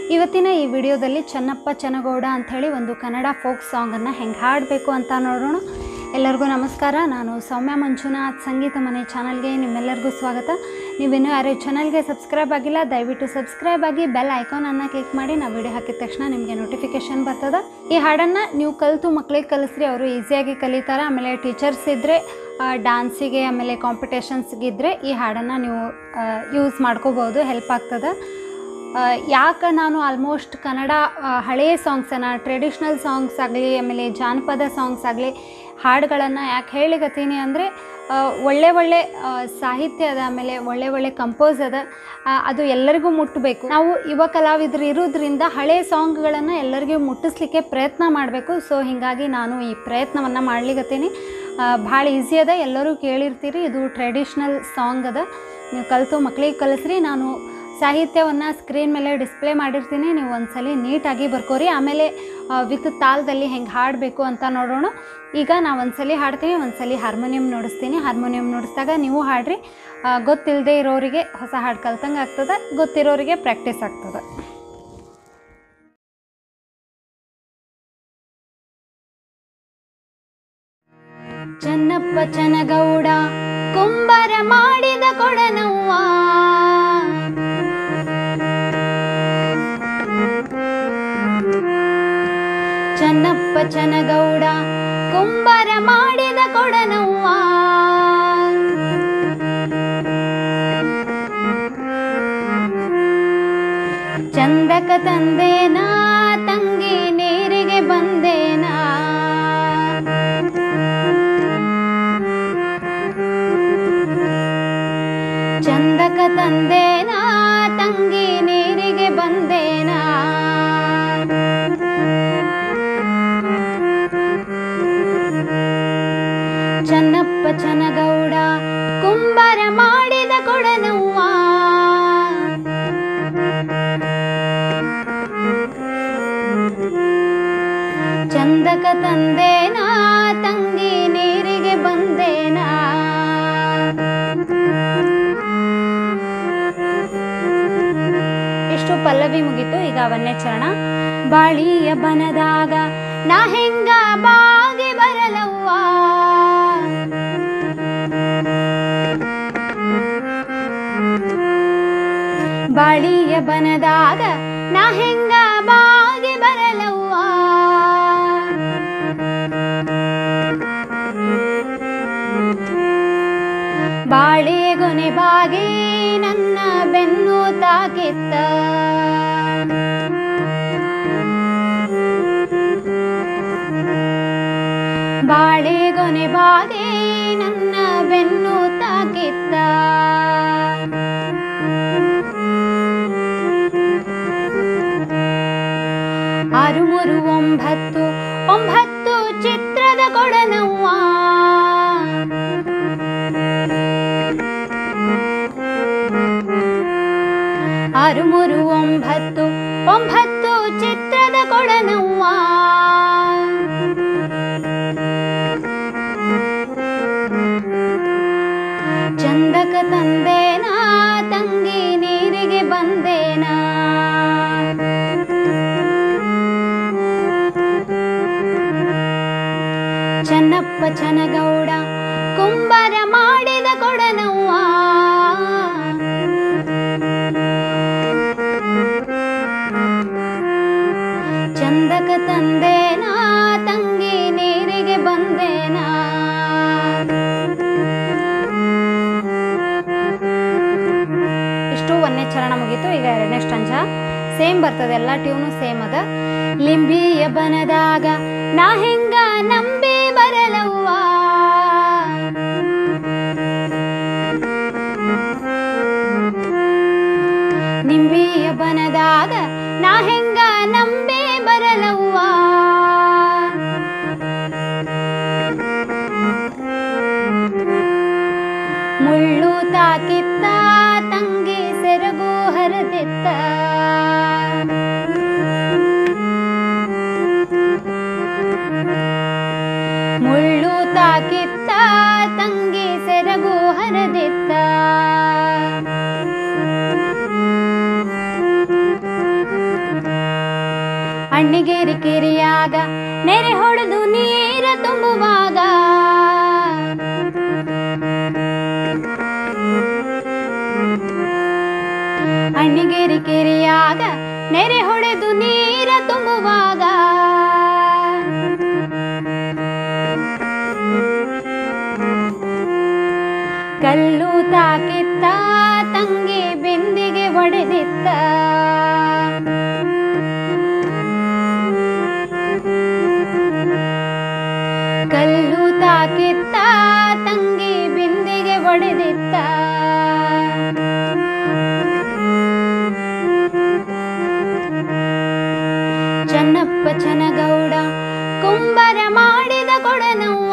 ಇವತ್ತಿನ ಈ ವಿಡಿಯೋದಲ್ಲಿ ಚೆನ್ನಪ್ಪ ಚೆನ್ನಗೌಡ ಅಂಥೇಳಿ ಒಂದು ಕನ್ನಡ ಫೋಕ್ ಸಾಂಗನ್ನು ಹೆಂಗೆ ಹಾಡಬೇಕು ಅಂತ ನೋಡೋಣ ಎಲ್ಲರಿಗೂ ನಮಸ್ಕಾರ ನಾನು ಸೌಮ್ಯ ಮಂಜುನಾಥ್ ಸಂಗೀತ ಮನೆ ಚಾನಲ್ಗೆ ನಿಮ್ಮೆಲ್ಲರಿಗೂ ಸ್ವಾಗತ ನೀವಿನ್ನೂ ಯಾರು ಚಾನಲ್ಗೆ ಸಬ್ಸ್ಕ್ರೈಬ್ ಆಗಿಲ್ಲ ದಯವಿಟ್ಟು ಸಬ್ಸ್ಕ್ರೈಬ್ ಆಗಿ ಬೆಲ್ ಐಕಾನನ್ನು ಕ್ಲಿಕ್ ಮಾಡಿ ನಾವು ವಿಡಿಯೋ ಹಾಕಿದ ತಕ್ಷಣ ನಿಮಗೆ ನೋಟಿಫಿಕೇಶನ್ ಬರ್ತದೆ ಈ ಹಾಡನ್ನು ನೀವು ಕಲಿತು ಮಕ್ಳಿಗೆ ಕಲಿಸ್ರಿ ಅವರು ಈಸಿಯಾಗಿ ಕಲಿತಾರೆ ಆಮೇಲೆ ಟೀಚರ್ಸ್ ಇದ್ದರೆ ಡ್ಯಾನ್ಸಿಗೆ ಆಮೇಲೆ ಕಾಂಪಿಟೇಷನ್ಸ್ಗಿದ್ದರೆ ಈ ಹಾಡನ್ನು ನೀವು ಯೂಸ್ ಮಾಡ್ಕೋಬೋದು ಹೆಲ್ಪ್ ಆಗ್ತದೆ ಆ, ಯಾಕೆ ನಾನು ಆಲ್ಮೋಸ್ಟ್ ಕನ್ನಡ ಆ, ಹಳೆಯ ಸಾಂಗ್ಸನ್ನು ಟ್ರೆಡಿಷ್ನಲ್ ಸಾಂಗ್ಸ್ ಆಗಲಿ ಆಮೇಲೆ ಜಾನಪದ ಸಾಂಗ್ಸ್ ಆಗಲಿ ಹಾಡುಗಳನ್ನು ಯಾಕೆ ಹೇಳಿಗತ್ತೀನಿ ಅಂದರೆ ಒಳ್ಳೆ ಒಳ್ಳೆ ಆ, ಸಾಹಿತ್ಯ ಅದ ಆಮೇಲೆ ಒಳ್ಳೆ ಒಳ್ಳೆ ಕಂಪೋಸ್ ಅದ ಆ, ಅದು ಎಲ್ಲರಿಗೂ ಮುಟ್ಟಬೇಕು ನಾವು ಯುವ ಕಲಾವಿದರು ಇರೋದ್ರಿಂದ ಹಳೆಯ ಸಾಂಗ್ಗಳನ್ನು ಎಲ್ಲರಿಗೂ ಮುಟ್ಟಿಸ್ಲಿಕ್ಕೆ ಪ್ರಯತ್ನ ಮಾಡಬೇಕು ಸೊ ಹೀಗಾಗಿ ನಾನು ಈ ಪ್ರಯತ್ನವನ್ನು ಮಾಡ್ಲಿಕತ್ತೀನಿ ಭಾಳ ಈಸಿ ಅದ ಎಲ್ಲರೂ ಕೇಳಿರ್ತೀರಿ ಇದು ಟ್ರೆಡಿಷ್ನಲ್ ಸಾಂಗ್ ಅದ ನೀವು ಕಲಿತು ಮಕ್ಳಿಗೆ ಕಲಿಸ್ರಿ ನಾನು ಸಾಹಿತ್ಯವನ್ನು ಸ್ಕ್ರೀನ್ ಮೇಲೆ ಡಿಸ್ಪ್ಲೇ ಮಾಡಿರ್ತೀನಿ ನೀವು ಒಂದ್ಸಲಿ ನೀಟಾಗಿ ಬರ್ಕೋರಿ ಆಮೇಲೆ ವಿತ್ ತಾಳದಲ್ಲಿ ಹೆಂಗೆ ಹಾಡಬೇಕು ಅಂತ ನೋಡೋಣ ಈಗ ನಾವು ಒಂದ್ಸಲಿ ಹಾಡ್ತೀನಿ ಒಂದ್ಸಲಿ ಹಾರ್ಮೋನಿಯಂ ನುಡಿಸ್ತೀನಿ ಹಾರ್ಮೋನಿಯಂ ನುಡಿಸಿದಾಗ ನೀವು ಹಾಡ್ರಿ ಆ, ಗೊತ್ತಿಲ್ಲದೆ ಇರೋರಿಗೆ ಹೊಸ ಹಾಡು ಕಲ್ತಂಗೆ ಆಗ್ತದೆ ಗೊತ್ತಿರೋರಿಗೆ ಪ್ರಾಕ್ಟೀಸ್ ಆಗ್ತದೆ ಚೆನ್ನಪ್ಪ ಚನಗೌಡ ಕುಂಬರ ಮಾಡಿದ ಕೊಡನವ್ವ ಚೆನ್ನಪ್ಪ ಚನಗೌಡ ಕುಂಬರ ಮಾಡಿದ ಕೊಡನವ್ವ ಚಂದಕ ತಂದೇನಾ ತಂಗಿ ನೀರಿಗೆ ಬಂದೇನಾ ಚಂದಕ ತಂದೇನಾ ತಂಗಿ ನೀರಿಗೆ ಬಂದೇನಾ ಚನ್ನಪ್ಪ ಚನಗೌಡ ಕುಂಬರ ಮಾಡಿದ ಕೊಡನವ್ವ ಚಂದಕ ತಂದೇನಾ ತಂಗಿ ನೀರಿಗೆ ಬಂದೇನಾ ಇಷ್ಟು ಪಲ್ಲವಿ ಮುಗೀತು ಈಗ ಅವನ್ನೇ ಚರಣ ಬಾಳಿಯ ಬನದಾಗ ನಾ ಹೆಂಗ ಬಾಗಿ ಬರಲವ್ವ ಬಾಳಿಯ ಬನದಾಗ ನಾ ಹೆಂಗ ಬಾಗಿ ಬರಲವ್ವ ಬಾಳೆಗೊನೆ ಬಾಗಿ ನನ್ನ ಬೆನ್ನು ತಾಕಿತ್ತ ಬಾಳೆಗೊನೆ ಬಾಗಿ ನನ್ನ ಬೆನ್ನು ತಾಕಿತ್ತ ಆರು ಮೂರು ಒಂಬತ್ತು ಒಂಬತ್ತು ಚಿತ್ರದ ಕೊಡನವ್ವ ಆರು ಮೂರು ಒಂಬತ್ತು ಒಂಬತ್ತು ಚಿತ್ರದ ಕೊಡನವ್ವ ಚಂದಕ ತಂದೇನಾ ತಂಗಿ ನೀರಿಗೆ ಬಂದೇನಾ ಚೆನ್ನಪ್ಪ ಚನಗೌಡ ಕುಂಬರ ಮಾಡಿದ ಕೊಡನವ್ವ ಚಂದಕ ತಂದೇನಾ ತಂಗಿ ನೀರಿಗೆ ಬಂದೇನಾ ಇಷ್ಟು ಒಂದನೇ ಚರಣ ಮುಗೀತು ಈಗ ಎರಡನೇ ಸ್ಟಂಜ ಸೇಮ್ ಬರ್ತದೆ ಎಲ್ಲ ಟ್ಯೂನು ಸೇಮ್ ಅದ ಲಿಂಬಿಯ ಬನದಾಗ ನಾ ಹೆಂಗ ನಂಬಿ ಬರಲವ್ವ ನಿಂಬಿಯ ಬನದಾಗ ನಾ ಹೆಂಗ ನಂಬಿ ಬರಲವ್ವ ಮುಳ್ಳು ತಾಕಿತ್ತ ತಂಗಿ ಸೆರಗು ಹರಿದಿತ್ತ ಅಣ್ಣಿಗೇರಿ ಕೆರಿಯಾಗ ನೆರೆ ಹೊಡೆದು ನೀರ ತುಂಬುವಾಗ ಅಣ್ಣಿಗೇರಿ ಕೆರಿಯಾಗ ನೆರೆ ಹೊಡೆದು ನೀರ ತುಂಬುವಾಗ ಕಲ್ಲು ತಾಕಿತ್ತ ತಂಗಿ ಬಿಂದಿಗೆ ಒಡೆದಿತ್ತ ಕಲ್ಲು ತಾಕಿತ್ತ ತಂಗಿ ಬಿಂದಿಗೆ ಒಡೆದಿತ್ತ ಚನ್ನಪ್ಪ ಚನಗೌಡ ಕುಂಬರ ಮಾಡಿದ ಕೊಡನವ್ವ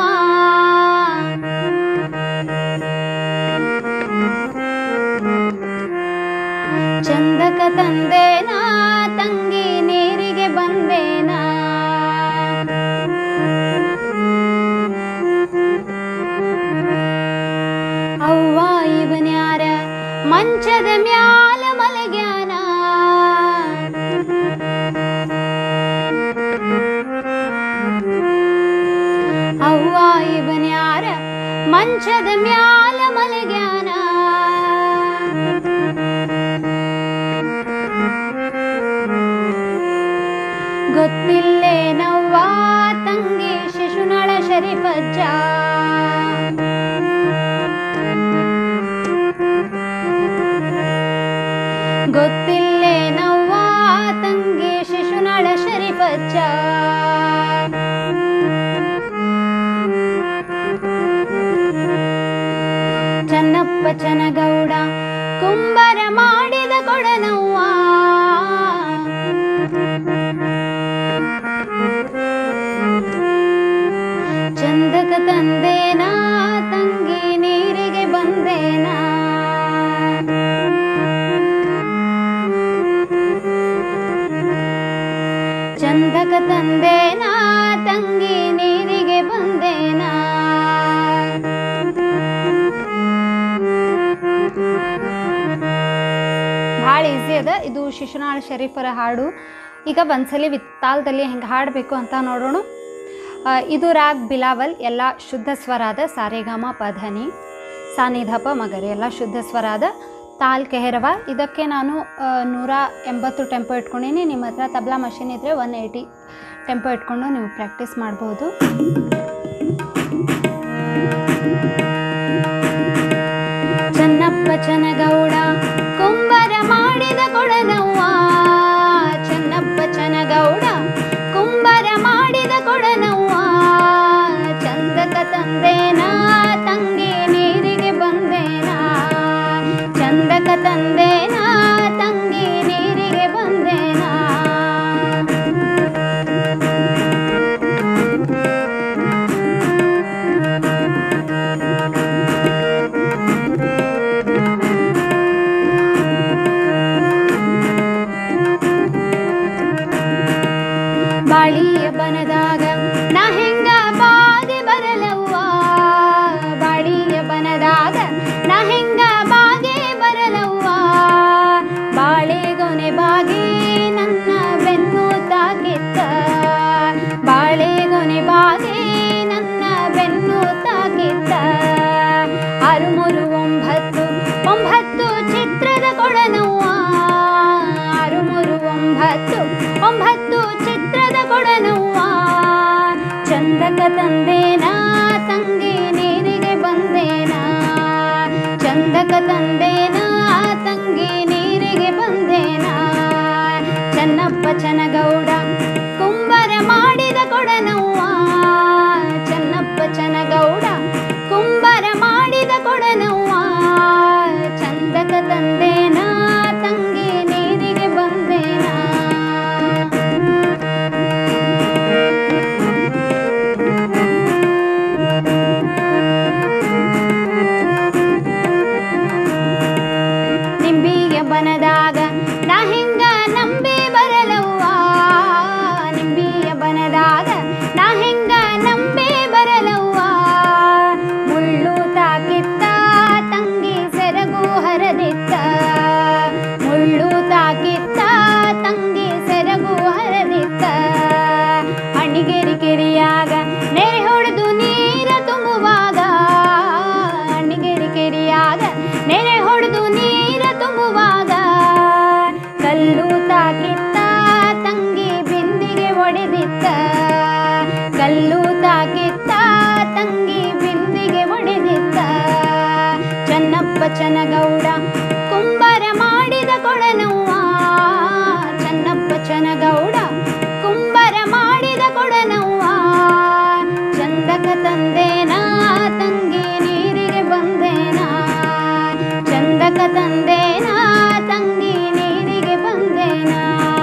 ಚಂದಕ ತಂದೇನಾ ತಂಗಿ ನೀರಿಗೆ ಬಂದೇನಾ ಅವ್ವ ಇವನ್ಯಾರ ಮಂಚದ ಮ್ಯಾಲ ಮಲಗ್ಯಾನ ಅವ್ವ ಇವನ್ಯಾರ ಮಂಚದ ಮ್ಯಾಲ ಮಲಗ್ಯಾನ ಗೊತ್ತಿಲ್ಲೇನವ್ವ ತಂಗಿ ಶಿಶುನಾಳ ಶರೀಫಜ್ಜ ಗೊತ್ತಿಲ್ಲೇನವ್ವ ತಂಗಿ ಶಿಶುನಾಳ ಶರೀಫಜ್ಜ ಚನ್ನಪ್ಪ ಚನಗೌಡ ಕುಂಬರ ಮಾಡಿದ ಕೊಡನವ್ವ ಚಂದಕ ತಂದೇನಾ ತಂಗಿ ನೀರಿಗೆ ಬಂದೇನಾ ಚಂದಕ ತಂದೇನಾ ತಂಗಿ ನೀರಿಗೆ ಬಂದೇನಾ ಭಾಳ ಈಸಿ ಅದ ಇದು ಶಿಶುನಾಳ ಶರೀಫರ ಹಾಡು ಈಗ ಒಂದ್ಸಲಿ ವಿತ್ತಾಲ್ದಲ್ಲಿ ಹೆಂಗೆ ಹಾಡಬೇಕು ಅಂತ ನೋಡೋಣ ಆ, ಇದು ರಾಗ್ ಬಿಲಾವಲ್ ಎಲ್ಲ ಶುದ್ಧ ಸ್ವರಾದ ಸಾರೆಗಾಮ ಪಧನಿ ಸಾನಿಧಪ ಮಗರಿ ಎಲ್ಲ ಶುದ್ಧ ಸ್ವರಾದ ತಾಲ್ ಕೆಹರವ ಇದಕ್ಕೆ ನಾನು ಆ, ನೂರ ಎಂಬತ್ತು ಟೆಂಪೋ ಇಟ್ಕೊಂಡೀನಿ ನಿಮ್ಮ ಹತ್ರ ತಬ್ಲಾ ಮಷಿನ್ ಇದ್ದರೆ ಒನ್ ಏಯ್ಟಿ ಟೆಂಪೋ ಇಟ್ಕೊಂಡು ನೀವು ಪ್ರಾಕ್ಟೀಸ್ ಮಾಡ್ಬೋದು ಚನ್ನಪ್ಪ ಚನಗೌಡ ಕುಂಬರ ಮಾಡಿದ ಕೊಡನವ್ವ ಚನ್ನಪ್ಪ ಚನಗೌಡ ಕುಂಬರ ಮಾಡಿದ ಕೊಡನವ್ವ ಚಂದಕ ತಂದೇನಾ ತಂಗಿ ನೀರಿಗೆ ಬಂದೇನಾ ಚಂದಕ ತಂದೇನಾ ತಂಗಿ ನೀರಿಗೆ ಬಂದೇನಾ ಬಾಳಿಯ ಬನದಾಗ ನಾ ಹೆಂಗ ಬಾದೆ ಬರಲವ್ವ ಬಾಳಿಯ ಬನದಾಗ ನಾ ಹೆಂಗ ಬಾಗೆ ಬರಲವ್ವ ಬಾಳೆಗೊನೆ ಬಾಗಿ ನನ್ನ ಬೆನ್ನು ತಾಕಿತ್ತ ಬಾಳೆಗೊನೆ ಬಾಗಿ ನನ್ನ ಬೆನ್ನು ತಾಕಿತ್ತ ಆರು ಮೂರು ಒಂಬತ್ತು ಒಂಬತ್ತು ಚಿತ್ರದ ಕೊಡನವ್ವ ಆರು ಮೂರು ಒಂಬತ್ತು ಒಂಬತ್ತು ಚಿತ್ರದ ಕೊಡನವ್ವ ಚಂದಕ ತಂದೇನಾ ತಂಗಿ ನೀರಿಗೆ ಬಂದೇನಾ ಚಂದಕ ತಂದೇನಾ ತಂಗಿ ನೀರಿಗೆ ಬಂದೇನಾ ಚನ್ನಪ್ಪ ಚನಗೌಡ ಕುಂಬರ ಮಾಡಿದ ಕೊಡನವ್ವ ಚನ್ನಪ್ಪ ಚನಗೌಡ ಕುಂಬರ ಮಾಡಿದ ಕೊಡನವ್ವ ಚಂದಕ ತಂದೇನಾ ತಂಗಿ ನೀರಿಗೆ ಬಂದೇನಾ ನಿಂಬಿಯ ಬನದಾಗ ನಾ ಹಿಂಗ ನಂಬಿ ಬರಲವ್ವ ತಾಕಿತ್ತ ತಂಗಿ ಬಿಂದಿಗೆ ಒಡೆದಿತ್ತ ಕಲ್ಲು ತಾಕಿತ್ತ ತಂಗಿ ಬಿಂದಿಗೆ ಒಡೆದಿತ್ತ ಚನ್ನಪ್ಪ ಚನಗೌಡ ಕುಂಬರ ಮಾಡಿದ ಕೊಡನವ್ವ ಚನ್ನಪ್ಪ ಚನಗೌಡ ಕುಂಬರ ಮಾಡಿದ ಕೊಡನವ್ವ ಚಂದಕ ತಂದೇನಾ ತಂಗಿ ನೀರಿಗೆ ಬಂದೇನಾ ಚಂದಕ ತಂದೇನಾ ತಂಗಿ ನೀರಿಗೆ ಬಂದೇನಾ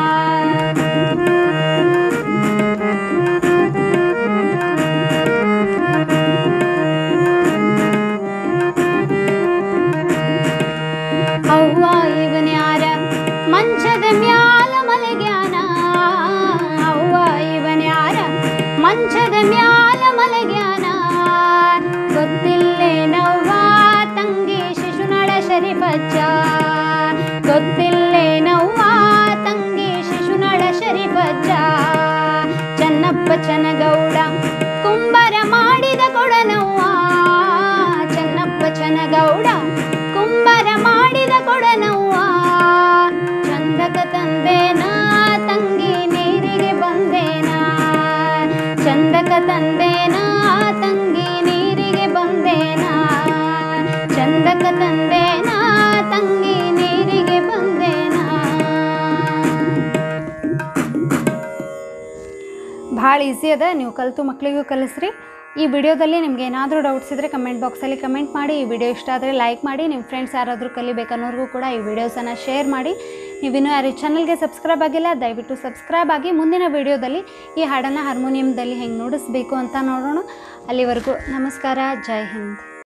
ಅವ್ವ ಇವನ್ಯಾರ ಮಂಚದ ಮ್ಯಾಲ ಮಲಗ್ಯಾನ ಅವ್ವ ಇವನ್ಯಾರ ಮಂಚದ ಮ್ಯಾಲ ಮಲಗ್ಯಾನ ಗೊತ್ತಿಲ್ಲೇನವ್ವ ತಂಗಿ ಶಿಶುನಾಳ ಶರೀಫಜ್ಜ ಗೊತ್ತಿಲ್ಲೇನವ್ವ ತಂಗಿ ಶಿಶುನಾಳ ಶರೀಫಜ್ಜ ಚನ್ನಪ್ಪ ಚನಗೌಡ ಕುಂಬರ ಮಾಡಿದ ಕೊಡನವ್ವ ಚನ್ನಪ್ಪ ಚನಗೌಡ ಕುಂಬರ ಮಾಡಿದ ಕೊಡನವ್ವ ಚಂದಕ ತಂದೇನಾ ತಂಗಿ ನೀರಿಗೆ ಬಂದೇನಾ ಚಂದಕ ತಂದೇನಾ ತಂಗಿ ನೀರಿಗೆ ಬಂದೇನಾ ಚಂದಕ ತಂದೇನಾ ತಂಗಿ ನೀರಿಗೆ ಬಂದೇನಾ ಭಾಳ ಈಸಿ ಅದ ನೀವು ಕಲಿತು ಮಕ್ಕಳಿಗೂ ಕಲಿಸ್ರಿ ಈ ವಿಡಿಯೋದಲ್ಲಿ ನಿಮ್ಗೆ ಏನಾದರೂ ಡೌಟ್ಸ್ ಇದ್ದರೆ ಕಮೆಂಟ್ ಬಾಕ್ಸಲ್ಲಿ ಕಮೆಂಟ್ ಮಾಡಿ ಈ ವಿಡಿಯೋ ಇಷ್ಟ ಆದರೆ ಲೈಕ್ ಮಾಡಿ ನಿಮ್ಮ ಫ್ರೆಂಡ್ಸ್ ಯಾರಾದರೂ ಕಲಿಬೇಕನ್ನೋರ್ಗೂ ಕೂಡ ಈ ವಿಡಿಯೋಸನ್ನು ಶೇರ್ ಮಾಡಿ ನೀವಿನ್ನೂ ಯಾರು ಚಾನಲ್ಗೆ ಸಬ್ಸ್ಕ್ರೈಬ್ ಆಗಿಲ್ಲ ದಯವಿಟ್ಟು ಸಬ್ಸ್ಕ್ರೈಬ್ ಆಗಿ ಮುಂದಿನ ವಿಡಿಯೋದಲ್ಲಿ ಈ ಹಾಡನ್ನು ಹಾರ್ಮೋನಿಯಂದಲ್ಲಿ ಹೆಂಗೆ ನುಡಿಸ್ಬೇಕು ಅಂತ ನೋಡೋಣ ಅಲ್ಲಿವರೆಗೂ ನಮಸ್ಕಾರ ಜೈ ಹಿಂದ್